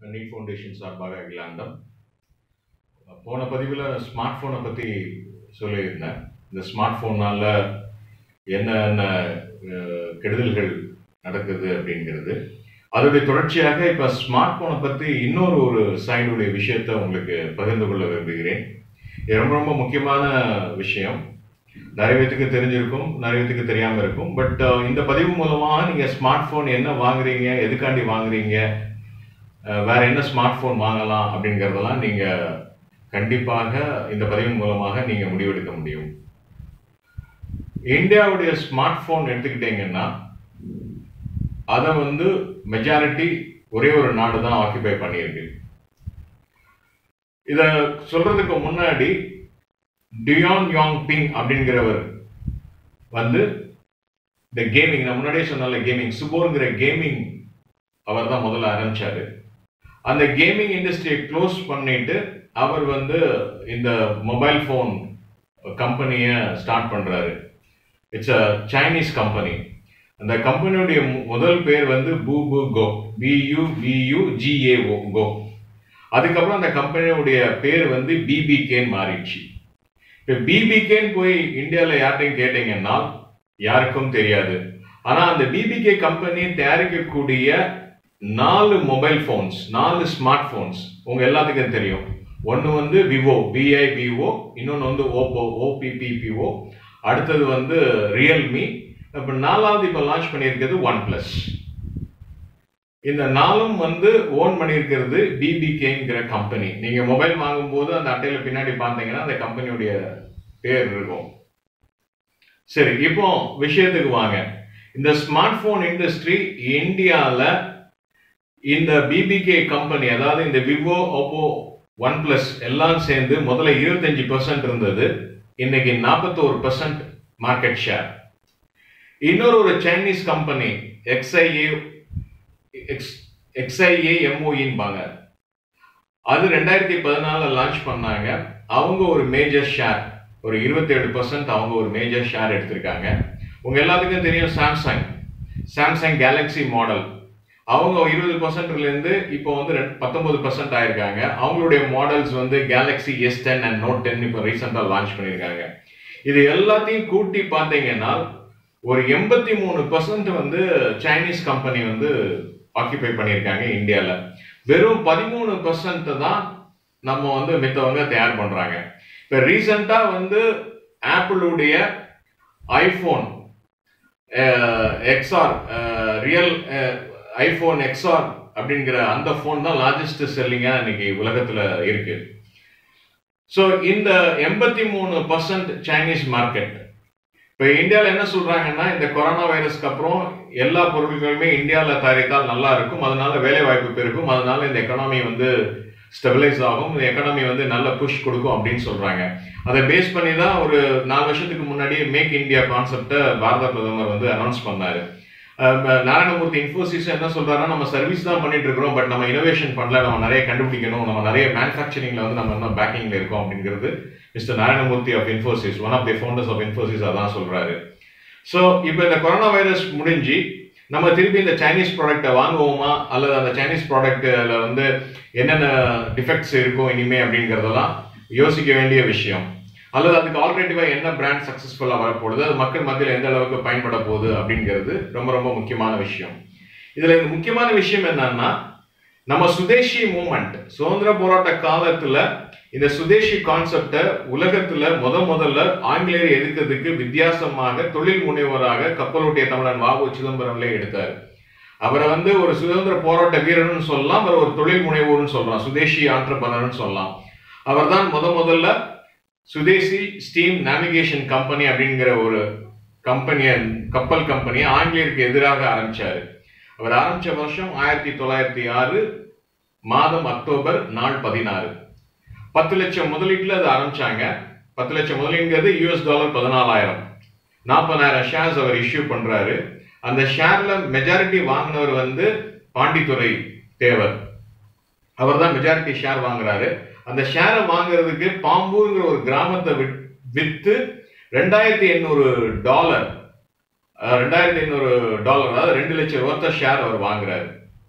NEET foundation சார்பாக அகிலாண்டம் போன பதிவில் ஸ்மார்ட் ஃபோனை பற்றி சொல்லியிருந்தேன் இந்த ஸ்மார்ட் ஃபோனால் என்னென்ன அஹ், கெடுதல்கள் நடக்குது அப்படிங்கிறது அதோடைய தொடர்ச்சியாக இப்போ ஸ்மார்ட் ஃபோனை பற்றி இன்னொரு ஒரு சைடுடைய விஷயத்தை உங்களுக்கு பகிர்ந்து கொள்ள விரும்புகிறேன் இது ரொம்ப ரொம்ப முக்கியமான விஷயம் நிறைய பேத்துக்கு தெரிஞ்சிருக்கும் நிறைய பேத்துக்கு தெரியாம இருக்கும் பட் இந்த பதிவு மூலமா நீங்க ஸ்மார்ட் போன் என்ன வாங்குறீங்க எதுக்காண்டி வாங்குறீங்க அஹ், வேற என்ன ஸ்மார்ட் போன் வாங்கலாம் அப்படிங்கறதெல்லாம் நீங்க கண்டிப்பாக இந்த பதிவின் மூலமாக நீங்க முடிவெடுக்க முடியும் இந்தியாவுடைய ஸ்மார்ட் போன் எடுத்துக்கிட்டீங்கன்னா அதை வந்து மெஜாரிட்டி ஒரே ஒரு நாடு தான் ஆக்கிபை பண்ணியிருக்கு இத சொல்றதுக்கு முன்னாடி டியான் யாங் பிங் அப்படிங்கிறவர் வந்து இந்த கேமிங் நான் முன்னாடியே சொன்னால கேமிங் சுபோருங்கிற கேமிங் அவர் தான் முதல்ல ஆரம்பிச்சாரு அந்த கேமிங் இண்டஸ்ட்ரியை க்ளோஸ் பண்ணிட்டு அவர் வந்து இந்த மொபைல் ஃபோன் கம்பெனியை ஸ்டார்ட் பண்றாரு இட்ஸ் அ சைனீஸ் கம்பெனி அந்த கம்பெனியுடைய மு- முதல் பேர் வந்து பூபு கோ பியூ பியூ ஜிஏஓ கோ அதுக்கப்புறம் அந்த கம்பெனியுடைய பேர் வந்து பிபிகேன்னு மாறிடுச்சு இப்போ பிபிகேன்னு போய் இந்தியாவில் யார்ட்டையும் கேட்டீங்கன்னா யாருக்கும் தெரியாது ஆனால் அந்த பிபிகே கம்பெனி தயாரிக்கக்கூடிய நாலு மொபைல் ஃபோன்ஸ் நாலு ஸ்மார்ட் ஃபோன்ஸ் உங்க எல்லாத்துக்கும் தெரியும் ஒன்று வந்து விவோ விஐ விவோ இன்னொன்று வந்து ஓப்போ ஓபிபிபிஓ அடுத்தது வந்து ரியல்மி இப்போ நாலாவது இப்போ லான்ச் பண்ணியிருக்கிறது ஒன் பிளஸ் இந்த நாலும் வந்து ஓன் பண்ணியிருக்கிறது பிபிகேங்கிற கம்பெனி நீங்க மொபைல் வாங்கும்போது அந்த அட்டையில பின்னாடி பார்த்தீங்கன்னா அந்த கம்பெனியுடைய பேர் இருக்கும் சரி இப்போ விஷயத்துக்கு வாங்க இந்த ஸ்மார்ட் போன் இண்டஸ்ட்ரி இந்தியாவில் இந்த பிபிகே கம்பெனி அதாவது இந்த விவோ ஓப்போ ஒன் பிளஸ் எல்லாம் சேர்ந்து முதல்ல இருபத்தஞ்சு பர்சன்ட் இருந்தது இன்னைக்கு நாற்பத்தோரு பர்சன்ட் மார்க்கெட் ஷேர் இன்னொரு ஒரு சைனீஸ் கம்பெனி எக்ஸ்ஐஏ எக்ஸ்ஐஏ எம்ஓஇன்பாங்க அது ரெண்டாயிரத்தி பதினாலுல லான்ச் பண்ணாங்க அவங்க ஒரு மேஜர் ஷேர் ஒரு இருபத்தேழு பர்சன்ட் அவங்க ஒரு மேஜர் ஷேர் எடுத்திருக்காங்க உங்க எல்லாத்துக்கும் தெரியும் சாம்சங் சாம்சங் கேலக்ஸி மாடல் அவங்க இருபது பர்சன்ட்ல இருந்து இப்போ வந்து பத்தொன்பது பர்சன்ட் ஆயிருக்காங்க அவங்களுடைய மாடல்ஸ் வந்து Galaxy S ten and Note ten இப்போ ரீசெண்டாக லான்ச் பண்ணியிருக்காங்க இது எல்லாத்தையும் கூட்டி பார்த்தீங்கன்னா ஒரு எண்பத்தி மூணு பர்சன்ட் வந்து சைனீஸ் கம்பெனி வந்து ஆக்கிபை பண்ணியிருக்காங்க இந்தியாவில் வெறும் பதிமூணு பர்சன்ட் தான் நம்ம வந்து மித்தவங்க தயார் பண்றாங்க இப்போ ரீசெண்டாக வந்து ஆப்பிளுடைய iPhone XR real iPhone XR அப்படிங்கிற அந்த ஃபோன் தான் லார்ஜஸ்ட் செல்லிங்காக இன்னைக்கு உலகத்தில் இருக்கு ஸோ இந்த எண்பத்தி மூணு பர்சன்ட் சைனீஸ் மார்க்கெட் இப்போ இந்தியாவில் என்ன சொல்றாங்கன்னா இந்த கொரோனா வைரஸ்க்கு அப்புறம் எல்லா பொருட்களுமே இந்தியாவில் தயாரித்தால் நல்லா இருக்கும் அதனால வேலை வாய்ப்பு பெருகும் அதனால இந்த எக்கனாமி வந்து ஸ்டெபிலைஸ் ஆகும் இந்த எக்கனாமி வந்து நல்ல புஷ் கொடுக்கும் அப்படின்னு சொல்றாங்க அதை பேஸ் பண்ணி தான் ஒரு நாலு வருஷத்துக்கு முன்னாடி மேக் இந்தியா கான்செப்டை பாரத பிரதமர் வந்து அனௌன்ஸ் பண்ணாரு அஹ் நாராயணமூர்த்தி இன்ஃபோசிஸ் என்ன சொல்றாருன்னா நம்ம சர்வீஸ் தான் பண்ணிட்டு இருக்கிறோம் பட் நம்ம இனோவேஷன் பண்ணல நம்ம நிறைய கண்டுபிடிக்கணும் நம்ம நிறைய மேனுஃபேக்சரிங்ல வந்து நம்ம இன்னும் பேக்கிங்ல இருக்கோம் அப்படிங்கிறது mister Narayanamurthy of Infosys one of the founders of Infosys அதான் சொல்றாரு ஸோ இப்போ இந்த கொரோனா வைரஸ் முடிஞ்சு நம்ம திருப்பி இந்த சைனீஸ் ப்ராடக்ட்டை வாங்குவோமா அல்லது அந்த சைனீஸ் ப்ராடக்ட்ல வந்து என்னென்ன டிஃபெக்ட்ஸ் இருக்கும் இனிமே அப்படிங்கிறதெல்லாம் யோசிக்க வேண்டிய விஷயம் அல்லது அதுக்கு ஆல்ரெடிவா என்ன பிராண்ட் சக்சஸ்ஃபுல்லா வரப்போகுது அது மக்கள் மத்தியில் எந்த அளவுக்கு பயன்பட போகுது அப்படிங்கிறது ரொம்ப ரொம்ப முக்கியமான விஷயம் இதுல இந்த முக்கியமான விஷயம் என்னன்னா நம்ம சுதேசி மூமெண்ட் சுதந்திர போராட்ட காலத்துல இந்த சுதேசி கான்செப்டை உலகத்துல முத முதல்ல ஆங்கிலேயர் எதிர்க்கிறதுக்கு வித்தியாசமாக தொழில் முனைவராக கப்பலோட்டிய தமிழன் வாவு சிதம்பரம்ல எடுத்தார் அவரை வந்து ஒரு சுதந்திர போராட்ட வீரர்னு சொல்லலாம் அவர் ஒரு தொழில் முனைவோர்னு சொல்லலாம் சுதேசி ஆண்டர்பனர்னு சொல்லலாம் அவர்தான் முத முதல்ல சுதேசி ஸ்டீம் நேவிகேஷன் கம்பெனி அப்படிங்கிற ஒரு கம்பெனியை கப்பல் கம்பெனியை ஆங்கிலேயருக்கு எதிராக ஆரம்பிச்சாரு அவர் ஆரம்பிச்ச வருஷம் ஆயிரத்தி தொள்ளாயிரத்தி ஆறு மாதம் அக்டோபர் நாள் பதினாறு பத்து லட்சம் முதலீட்டுல அது ஆரம்பிச்சாங்க பத்து லட்சம் முதலீடுங்கிறது யூஎஸ் டாலர் பதினாலாயிரம் நாற்பதாயிரம் ஷேர்ஸ் அவர் இஷ்யூ பண்றாரு அந்த ஷேர்ல மெஜாரிட்டி வாங்கினவர் வந்து பாண்டித்துறை தேவர் அவர் தான் மெஜாரிட்டி ஷேர் வாங்குறாரு அந்த ஷேரை வாங்குறதுக்கு பாம்பூருங்கிற ஒரு கிராமத்தை வித்- வித்து ரெண்டாயிரத்தி எண்ணூறு டாலர் அஹ், ரெண்டாயிரத்தி எண்ணூறு டாலர் அதாவது ரெண்டு லட்சம் ஒர்த்த ஷேர் அவர் வாங்குறாரு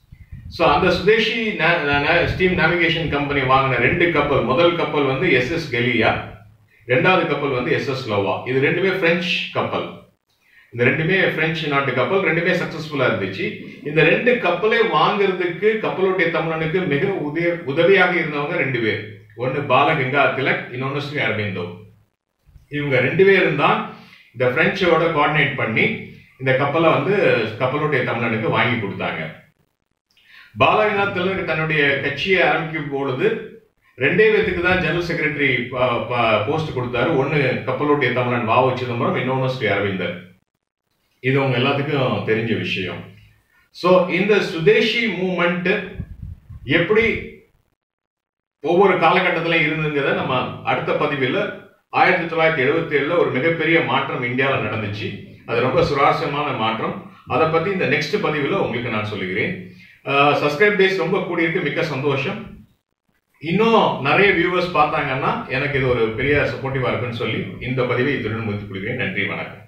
ஸோ அந்த சுதேஷி ஸ்டீம் நேவிகேஷன் கம்பெனி வாங்கின ரெண்டு கப்பல் முதல் கப்பல் வந்து எஸ்எஸ் கெலியா ரெண்டாவது கப்பல் வந்து எஸ்எஸ் லோவா இது ரெண்டுமே பிரெஞ்சு கப்பல் இந்த ரெண்டுமே பிரெஞ்சு நாட்டு கப்பல் ரெண்டுமே சக்சஸ்ஃபுல்லா இருந்துச்சு இந்த ரெண்டு கப்பலை வாங்குறதுக்கு கப்பலுடைய தமிழனுக்கு மிக உதய உதவியாக இருந்தவங்க ரெண்டு பேர் ஒன்னு பாலகங்கா திலக் இன்னொன்னு ஸ்ரீ அரவிந்தோ இவங்க ரெண்டு பேரும் தான் இந்த பிரெஞ்சோட கோஆர்டினேட் பண்ணி இந்த கப்பலை வந்து கப்பலுடைய தமிழனுக்கு வாங்கி கொடுத்தாங்க பாலகங்கா திலக் தன்னுடைய கட்சியை ஆரம்பிக்கும் பொழுது ரெண்டே பேத்துக்கு தான் ஜெனரல் செக்ரட்டரி போஸ்ட் கொடுத்தாரு ஒன்னு கப்பலுடைய தமிழன் வாவ சிதம்பரம் இன்னொன்னு ஸ்ரீ அரவிந்தர் இது உங்க எல்லாத்துக்கும் தெரிஞ்ச விஷயம் ஸோ இந்த சுதேஷி மூமெண்ட் எப்படி ஒவ்வொரு காலகட்டத்தில் இருந்துங்கிறத நம்ம அடுத்த பதிவில் ஆயிரத்தி தொள்ளாயிரத்தி எழுபத்தி ஏழுல ஒரு மிகப்பெரிய மாற்றம் இந்தியாவில் நடந்துச்சு அது ரொம்ப சுவாரஸ்யமான மாற்றம் அதை பத்தி இந்த நெக்ஸ்ட் பதிவில் உங்களுக்கு நான் சொல்லுகிறேன் சப்ஸ்கிரைப் டேஸ் ரொம்ப கூடியிருக்கு மிக்க சந்தோஷம் இன்னும் நிறைய வியூவர்ஸ் பார்த்தாங்கன்னா எனக்கு இது ஒரு பெரிய சப்போர்ட்டிவா இருக்குன்னு சொல்லி இந்த பதிவை இத்துடன் முடித்துக் கொள்கிறேன் நன்றி வணக்கம்